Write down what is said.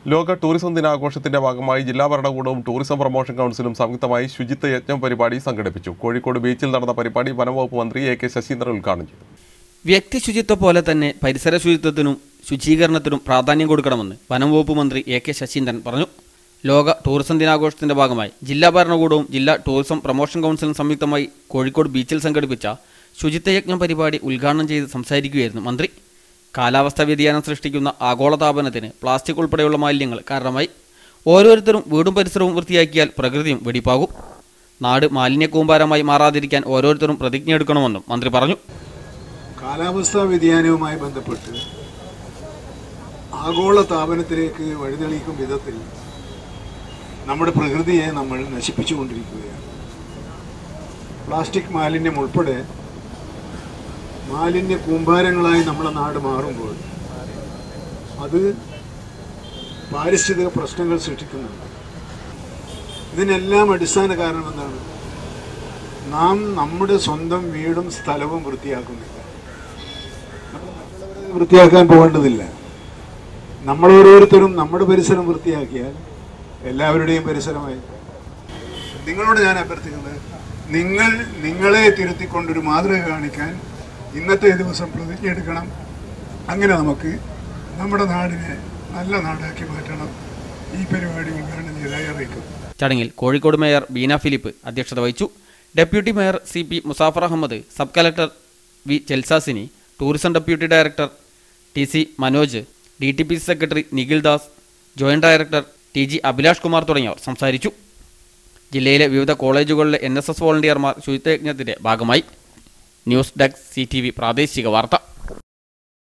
ലോക ടൂറിസം ദിനാഘോഷത്തിന്റെ ഭാഗമായി ജില്ലാ ഭരണകൂടവും ടൂറിസം പ്രൊമോഷൻ കൗൺസിലും സംയുക്തമായി ശുചിത്വ യജ്ഞം പരിപാടി സംഘടിപ്പിച്ചു കോഴിക്കോട് ബീച്ചിൽ നടന്ന പരിപാടി വനംവകുപ്പ് മന്ത്രി എ കെ ശശീന്ദ്രൻ ഉദ്ഘാടനം ചെയ്തു വ്യക്തി ശുചിത്വം പോലെ തന്നെ പരിസര ശുചിത്വത്തിനും ശുചീകരണത്തിനും പ്രാധാന്യം കൊടുക്കണമെന്ന് വനം വകുപ്പ് മന്ത്രി എ കെ ശശീന്ദ്രൻ പറഞ്ഞു ലോക ടൂറിസം ദിനാഘോഷത്തിന്റെ ഭാഗമായി ജില്ലാ ഭരണകൂടവും ജില്ലാ ടൂറിസം പ്രൊമോഷൻ കൗൺസിലും സംയുക്തമായി കോഴിക്കോട് ബീച്ചിൽ സംഘടിപ്പിച്ച ശുചിത്വയജ്ഞം പരിപാടി ഉദ്ഘാടനം ചെയ്ത് സംസാരിക്കുകയായിരുന്നു മന്ത്രി കാലാവസ്ഥാ വ്യതിയാനം സൃഷ്ടിക്കുന്ന ആഗോളതാപനത്തിന് പ്ലാസ്റ്റിക് ഉൾപ്പെടെയുള്ള മാലിന്യങ്ങൾ കാരണമായി ഓരോരുത്തരും വീടും പരിസരവും വൃത്തിയാക്കിയാൽ പ്രകൃതിയും വെടിപ്പാകും നാട് മാലിന്യ കൂമ്പാരമായി മാറാതിരിക്കാൻ ഓരോരുത്തരും പ്രതിജ്ഞയെടുക്കണമെന്നും മന്ത്രി പറഞ്ഞു കാലാവസ്ഥാ വ്യതിയാനവുമായി ബന്ധപ്പെട്ട് ആഗോള താപനത്തിലേക്ക് വഴിതെളിയിക്കും വിധത്തിൽ നമ്മുടെ പ്രകൃതിയെ നമ്മൾ നശിപ്പിച്ചുകൊണ്ടിരിക്കുകയാണ് പ്ലാസ്റ്റിക് മാലിന്യം ഉൾപ്പെടെ മാലിന്യ കൂമ്പാരങ്ങളായി നമ്മുടെ നാട് മാറുമ്പോൾ അത് പാരിസ്ഥിതിക പ്രശ്നങ്ങൾ സൃഷ്ടിക്കുന്നുണ്ട് ഇതിനെല്ലാം അടിസ്ഥാന കാരണം എന്താണ് നാം നമ്മുടെ സ്വന്തം വീടും സ്ഥലവും വൃത്തിയാക്കുന്നില്ല വൃത്തിയാക്കാൻ പോകേണ്ടതില്ല നമ്മൾ ഓരോരുത്തരും നമ്മുടെ പരിസരം വൃത്തിയാക്കിയാൽ എല്ലാവരുടെയും പരിസരമായി നിങ്ങളോട് ഞാൻ അഭ്യർത്ഥിക്കുന്നത് നിങ്ങൾ നിങ്ങളെ തിരുത്തിക്കൊണ്ടൊരു മാതൃക കാണിക്കാൻ ഇന്നത്തെ ദിവസം പ്രതിജ്ഞ എടുക്കണം അങ്ങനെ നമുക്ക് നമ്മുടെ നാടിനെ നല്ല നാടാക്കി മാറ്റണം ഈ പരിപാടി ഉദ്ഘാടനം ചെയ്തായി അറിയിക്കും ചടങ്ങിൽ കോഴിക്കോട് മേയർ ബീന ഫിലിപ്പ് അധ്യക്ഷത വഹിച്ചു deputy mayor C P Musafar Ahammed sub collector V Chelsasini tourism deputy director T C Manoj D T P C secretary Nikhil Das joint director T G Abhilash Kumar തുടങ്ങിയവർ സംസാരിച്ചു ജില്ലയിലെ വിവിധ കോളേജുകളിലെ എൻ എസ് എസ് വോളണ്ടിയർമാർ ശുചിത്വയജ്ഞത്തിന്റെ ഭാഗമായി news desk C T V പ്രാദേശിക വാർത്ത